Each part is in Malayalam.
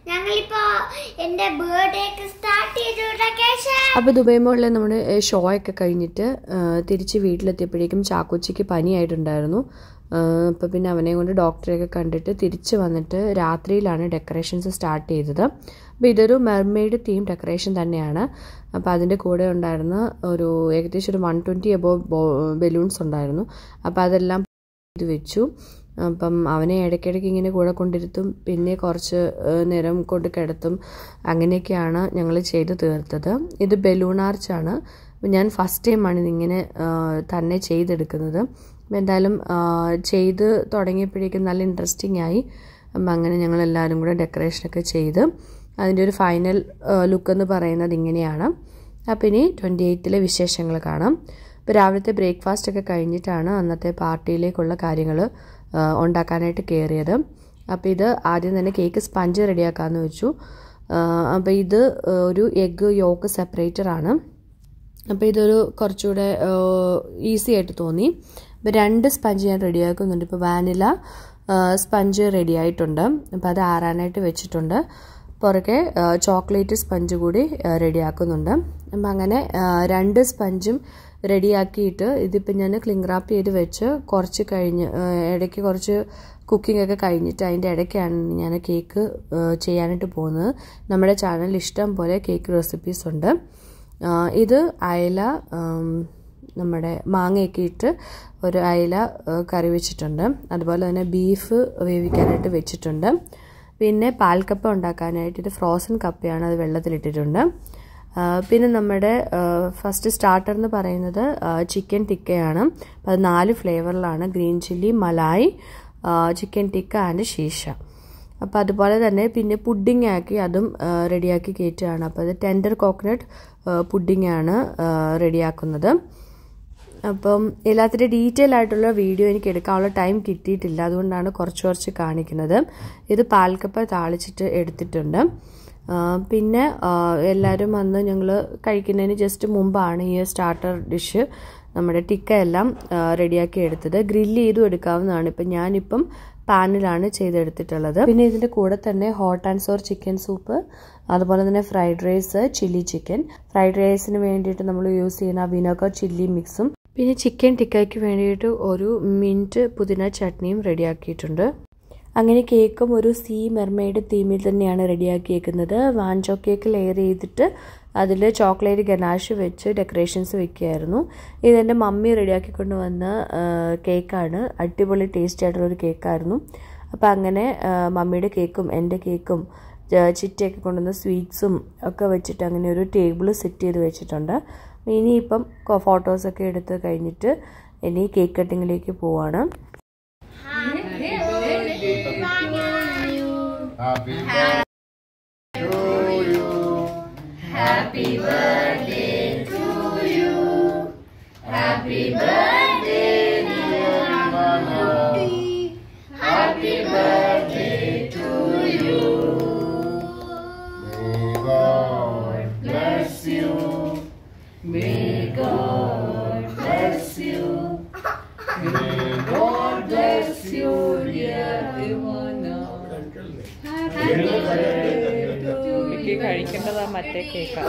ഞങ്ങളിപ്പോ എന്റെ ബർത്ത്ഡേക്ക് സ്റ്റാർട്ട് ചെയ്തു ഡെക്കറേഷൻ അപ്പോൾ ദുബൈ മോളിൽ നമ്മുടെ ഷോ ഒക്കെ കഴിഞ്ഞിട്ട് ആ, തിരിച്ച് വീട്ടിലെത്തിയപ്പോഴേക്കും ചാക്കോച്ചിക്ക് പനിയായിട്ടുണ്ടായിരുന്നു അപ്പോൾ പിന്നെ അവനെ കൊണ്ട് ഡോക്ടറെയൊക്കെ കണ്ടിട്ട് തിരിച്ച് വന്നിട്ട് രാത്രിയിലാണ് ഡെക്കറേഷൻസ് സ്റ്റാർട്ട് ചെയ്തത് അപ്പോൾ ഇതൊരു മെർമെയ്ഡ് തീം ഡെക്കറേഷൻ തന്നെയാണ് അപ്പോൾ അതിൻ്റെ കൂടെ ഉണ്ടായിരുന്ന ഒരു ഏകദേശം ഒരു വൺ ട്വൻറ്റി എബോ ബലൂൺസ് ഉണ്ടായിരുന്നു അപ്പോൾ അതെല്ലാം ഇത് വെച്ചു അപ്പം അവനെ ഇടയ്ക്കിടയ്ക്ക് ഇങ്ങനെ കൂടെ കൊണ്ടിരുത്തും പിന്നെ കുറച്ച് ഏഹ്, നേരം കൊണ്ട് കിടത്തും അങ്ങനെയൊക്കെയാണ് ഞങ്ങൾ ചെയ്ത് തീർത്തത് ഇത് ബലൂൺ ആർച്ചാണ് അപ്പം ഞാൻ ഫസ്റ്റ് ടൈമാണ് ഇതിങ്ങനെ ഏഹ്, തന്നെ ചെയ്തെടുക്കുന്നത് അപ്പം എന്തായാലും ഏഹ്, ചെയ്ത് തുടങ്ങിയപ്പോഴേക്കും നല്ല ഇൻട്രസ്റ്റിംഗ് ആയി അപ്പം അങ്ങനെ ഞങ്ങൾ എല്ലാവരും കൂടെ ഡെക്കറേഷനൊക്കെ ചെയ്ത് അതിൻ്റെ ഒരു ഫൈനൽ ലുക്ക് എന്ന് പറയുന്നത് ഇങ്ങനെയാണ് അപ്പം ഇനി ട്വൻറ്റി എയ്റ്റിലെ വിശേഷങ്ങൾ കാണാം ഇപ്പോൾ രാവിലത്തെ ബ്രേക്ക്ഫാസ്റ്റ് ഒക്കെ കഴിഞ്ഞിട്ടാണ് അന്നത്തെ പാർട്ടിയിലേക്കുള്ള കാര്യങ്ങൾ ഉണ്ടാക്കാനായിട്ട് കയറിയത് അപ്പോൾ ഇത് ആദ്യം തന്നെ കേക്ക് സ്പഞ്ച് റെഡിയാക്കാമെന്ന് വെച്ചു അപ്പോൾ ഇത് ഒരു എഗ്ഗ് യോക്ക് സെപ്പറേറ്റർ ആണ് അപ്പോൾ ഇതൊരു കുറച്ചുകൂടെ ഈസി ആയിട്ട് തോന്നി അപ്പോൾ രണ്ട് സ്പഞ്ച് ഞാൻ റെഡിയാക്കുന്നുണ്ട് ഇപ്പോൾ വാനില സ്പഞ്ച് റെഡി ആയിട്ടുണ്ട് അപ്പോൾ അത് ആറാനായിട്ട് വെച്ചിട്ടുണ്ട് പുറകെ ചോക്ലേറ്റ് സ്പഞ്ച് കൂടി റെഡിയാക്കുന്നുണ്ട് അപ്പം അങ്ങനെ ആ, രണ്ട് സ്പഞ്ചും റെഡിയാക്കിയിട്ട് ഇതിപ്പോൾ ഞാൻ ക്ലിങ് റാപ്പ് ചെയ്ത് വെച്ച് കുറച്ച് കഴിഞ്ഞ് ആ, ഇടയ്ക്ക് കുറച്ച് കുക്കിംഗ് ഒക്കെ കഴിഞ്ഞിട്ട് അതിൻ്റെ ഇടയ്ക്കാണ് ഞാൻ കേക്ക് ആ, ചെയ്യാനായിട്ട് പോകുന്നത് നമ്മുടെ ചാനലിൽ ഇഷ്ടം പോലെ കേക്ക് റെസിപ്പീസ് ഉണ്ട് ആ, ഇത് അയല ആം, നമ്മുടെ മാങ്ങയൊക്കെ ഇട്ട് ഒരു അയല ആ, കറി വെച്ചിട്ടുണ്ട് അതുപോലെ തന്നെ ബീഫ് വേവിക്കാനായിട്ട് വെച്ചിട്ടുണ്ട് പിന്നെ പാൽക്കപ്പ ഉണ്ടാക്കാനായിട്ട് ഇത് ഫ്രോസൺ കപ്പയാണ് അത് വെള്ളത്തിലിട്ടിട്ടുണ്ട് ആ, പിന്നെ നമ്മുടെ ഫസ്റ്റ് സ്റ്റാർട്ടർ എന്ന് പറയുന്നത് ചിക്കൻ ടിക്കയാണ് അപ്പോൾ അത് നാല് ഫ്ലേവറിലാണ് green chilli malai chicken tikka and ശീഷ അപ്പോൾ അതുപോലെ തന്നെ പിന്നെ പുഡിംഗ് ആക്കി അതും റെഡിയാക്കി കയറ്റുകയാണ് അപ്പോൾ അത് ടെൻഡർ കോക്കനട്ട് പുഡിംഗ് ആണ് റെഡിയാക്കുന്നത് അപ്പം എല്ലാത്തിൻ്റെ ഡീറ്റെയിൽ ആയിട്ടുള്ള വീഡിയോ എനിക്ക് എടുക്കാനുള്ള ടൈം കിട്ടിയിട്ടില്ല അതുകൊണ്ടാണ് കുറച്ച് കുറച്ച് കാണിക്കുന്നത് ഇത് പാൽക്കപ്പ താളിച്ചിട്ട് എടുത്തിട്ടുണ്ട് ആ, പിന്നെ ആ, എല്ലാവരും വന്ന് ഞങ്ങൾ കഴിക്കുന്നതിന് ജസ്റ്റ് മുമ്പാണ് ഈ സ്റ്റാർട്ടർ ഡിഷ് നമ്മുടെ ടിക്ക എല്ലാം റെഡിയാക്കി എടുത്തത് ഗ്രില്ല് ചെയ്തും എടുക്കാവുന്നതാണ് ഇപ്പം ഞാനിപ്പം പാനിലാണ് ചെയ്തെടുത്തിട്ടുള്ളത് പിന്നെ ഇതിൻ്റെ കൂടെ തന്നെ hot and sour chicken soup അതുപോലെ തന്നെ fried rice chilli chicken fried റൈസിന് വേണ്ടിയിട്ട് നമ്മൾ യൂസ് ചെയ്യുന്ന വിനോഗർ ചില്ലി മിക്സും പിന്നെ ചിക്കൻ ടിക്കയ്ക്ക് വേണ്ടിയിട്ട് ഒരു മിൻറ്റ് പുതിന ചട്നിയും റെഡിയാക്കിയിട്ടുണ്ട് അങ്ങനെ കേക്കും ഒരു സീ മെർമെയ്ഡ് തീമിൽ തന്നെയാണ് റെഡിയാക്കിയേക്കുന്നത് വാൻചോ കേക്ക് ലെയർ ചെയ്തിട്ട് അതിൽ ചോക്ലേറ്റ് ഗനാഷ് വെച്ച് ഡെക്കറേഷൻസ് വെക്കുകയായിരുന്നു ഇതെൻ്റെ മമ്മി റെഡിയാക്കിക്കൊണ്ട് വന്ന ആ, കേക്കാണ് അടിപൊളി ടേസ്റ്റി ആയിട്ടുള്ളൊരു കേക്കായിരുന്നു അപ്പോൾ അങ്ങനെ ആ, മമ്മിയുടെ കേക്കും എൻ്റെ കേക്കും ച- ചിറ്റയൊക്കെ കൊണ്ടുവന്ന സ്വീറ്റ്സും ഒക്കെ വെച്ചിട്ട് അങ്ങനെ ഒരു ടേബിൾ സെറ്റ് ചെയ്ത് വെച്ചിട്ടുണ്ട് ഇനിയിപ്പം ഫോട്ടോസൊക്കെ എടുത്ത് കഴിഞ്ഞിട്ട് ഇനി കേക്ക് കട്ടിങ്ങിലേക്ക് പോവാണ് Happy birthday to you. May God bless you. May God bless you. May God bless you, dear Ivana. എനിക്ക് കഴിക്കേണ്ടതാ മറ്റേ കേക്കാ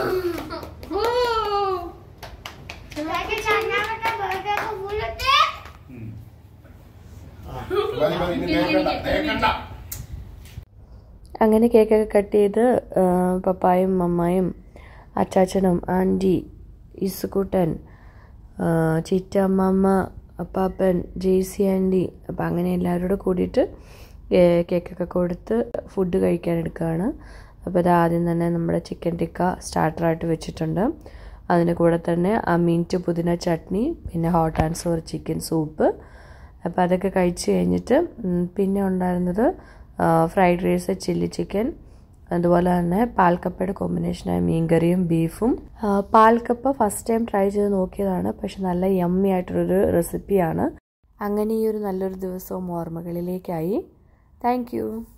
മതി, മതി, ഇനി തേക്കണ്ട, തേക്കണ്ട. അങ്ങനെ കേക്കൊക്കെ കട്ട് ചെയ്ത് ആ, പപ്പായും മമ്മായും അച്ചാച്ചനും ആൻറ്റി ഇസുക്കുട്ടൻ ആ, ചിറ്റ അമ്മമ്മ അപ്പാപ്പൻ ജെയ്സി ആൻറ്റി അപ്പം അങ്ങനെ എല്ലാവരോടും കൂടിയിട്ട് കേ- കേക്കൊക്കെ കൊടുത്ത് ഫുഡ് കഴിക്കാൻ എടുക്കുകയാണ് അപ്പോൾ അത് ആദ്യം തന്നെ നമ്മുടെ ചിക്കൻ ടിക്ക സ്റ്റാർട്ടറായിട്ട് വെച്ചിട്ടുണ്ട് അതിൻ്റെ കൂടെ തന്നെ ആ മീൻറ്റ് പുതിന ചട്നി പിന്നെ hot and sour chicken soup അപ്പോൾ അതൊക്കെ കഴിച്ച് കഴിഞ്ഞിട്ട് ഉം, പിന്നെ ഉണ്ടായിരുന്നത് ഫ്രൈഡ് റൈസ് ചില്ലി ചിക്കൻ അതുപോലെ തന്നെ പാൽക്കപ്പയുടെ കോമ്പിനേഷനായ മീൻകറിയും ബീഫും ആ, പാൽക്കപ്പ ഫസ്റ്റ് ടൈം ട്രൈ ചെയ്ത് നോക്കിയതാണ് പക്ഷെ നല്ല യമ്മി ആയിട്ടുള്ളൊരു റെസിപ്പിയാണ് അങ്ങനെ ഈ ഒരു നല്ലൊരു ദിവസവും ഓർമ്മകളിലേക്കായി താങ്ക്